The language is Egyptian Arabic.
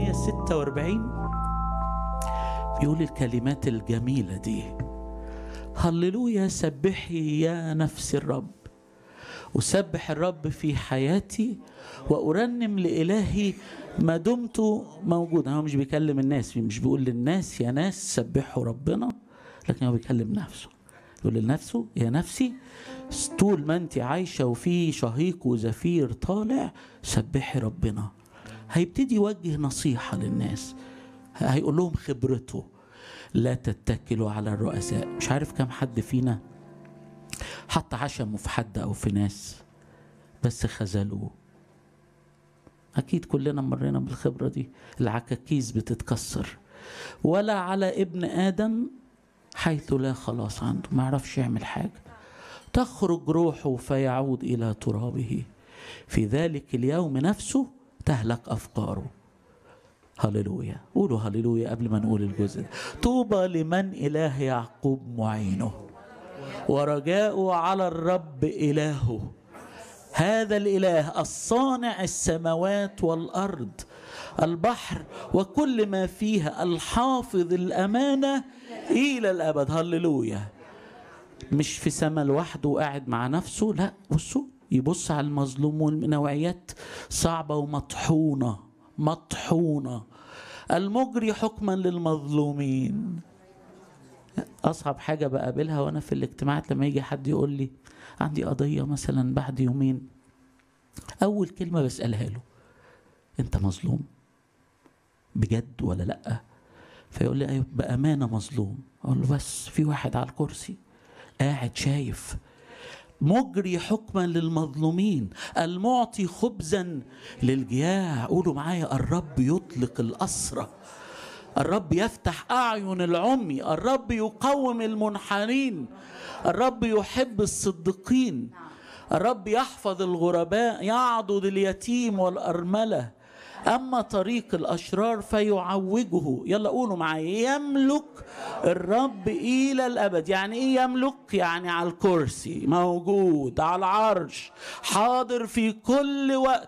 146 بيقول الكلمات الجميلة دي هللويا سبحي يا نفس الرب أسبح الرب في حياتي وأرنم لإلهي ما دمت موجودا هو مش بيكلم الناس مش بيقول للناس يا ناس سبحوا ربنا لكن هو بيكلم نفسه يقول لنفسه يا نفسي طول ما انت عايشة وفي شهيق وزفير طالع سبحي ربنا هيبتدي يوجه نصيحة للناس هيقول لهم خبرته لا تتكلوا على الرؤساء مش عارف كم حد فينا حط عشمه في حد او في ناس بس خذلوه اكيد كلنا مرينا بالخبره دي العكاكيز بتتكسر ولا على ابن ادم حيث لا خلاص عنده ما يعرفش يعمل حاجه تخرج روحه فيعود الى ترابه في ذلك اليوم نفسه تهلك افكاره هللويا قولوا هللويا قبل ما نقول الجزء ده طوبى لمن اله يعقوب معينه ورجاؤه على الرب الهه هذا الاله الصانع السماوات والارض البحر وكل ما فيها الحافظ الامانه الى الابد هللويا مش في سما لوحده وقاعد مع نفسه لا بصوا يبص على المظلوم والنوعيات صعبه ومطحونه مطحونه المجري حكما للمظلومين اصعب حاجه بقابلها وانا في الاجتماعات لما يجي حد يقول لي عندي قضيه مثلا بعد يومين اول كلمه بسالها له انت مظلوم بجد ولا لا فيقول لي ايوه بامانه مظلوم اقول له بس في واحد على الكرسي قاعد شايف مجري حكما للمظلومين المعطي خبزا للجياع قولوا معايا الرب يطلق الأسرة الرب يفتح أعين العمي الرب يقوم المنحنين الرب يحب الصديقين الرب يحفظ الغرباء يعضد اليتيم والأرملة أما طريق الأشرار فيعوجه يلا قولوا معايا يملك الرب إلى الأبد يعني إيه يملك يعني على الكرسي موجود على العرش حاضر في كل وقت